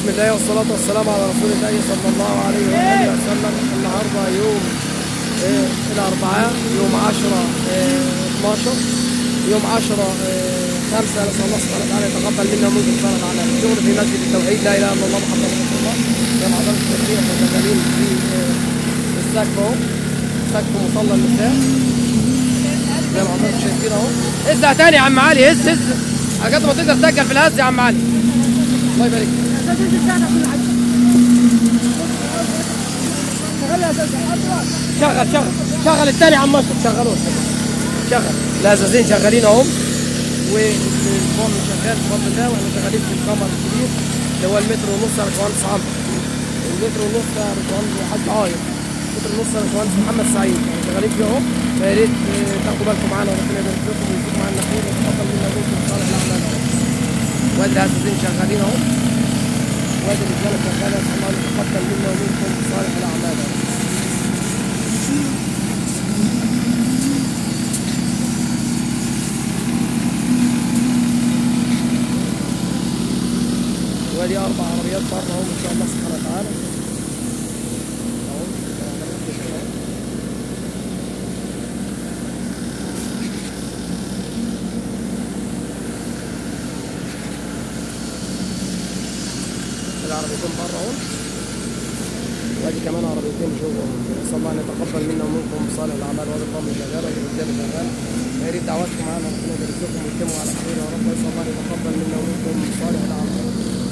بسم الله والصلاة والسلام على رسول الله صلى الله عليه وآله وسلم النهارده يوم آه، الأربعاء يوم 10 آه، 12 يوم 10 5 نسأل الله سبحانه وتعالى يتقبل منا ومنكم صلاة على الشغل في مسجد التوحيد لا إله إلا الله محمد رسول الله زي ما حضرتك شايفين احنا شغالين في آه، السقف أهو سقف مصلى النساء زي ما حضرتك شايفين أهو هزها تاني يا عم علي هز هز على قد ما تقدر تسجل في الهز يا عم علي الله يبارك فيك. شغل شغل شغل الثاني عم اشرف شغلوه شغل الازازين شغالين اهم والفرن شغال بفضل الله واحنا شغالين في القمر الكبير اللي هو المتر ونص يا باشمهندس عمرو المتر ونص يا باشمهندس حاج عايض المتر ونص يا باشمهندس محمد سعيد يعني شغالين فيه اهو فيا ريت آه، تاخدوا بالكم معانا وربنا يبارك لكم ويزيد معانا خير ويتقبل منا ومنكم صالح الاعمال اهو وادي الازازين شغالين اهو وادي الرجاله شغاله نسال الله ان يتقبل منا ومنكم صالح الاعمال اهو وادي اربع عربيات بره اهو ان شاء الله سبحانه وتعالى اهو العربيتين بره اهو وادي كمان عربيتين جوه نسال الله ان يتقبل منا ومنكم صالح الاعمال وادي الطعم شغاله وادي الرجاله شغاله يا ريت دعواتكم معانا ربنا يبارك لكم ويتموا على خير يا رب نسال الله ان يتقبل منا ومنكم صالح الاعمال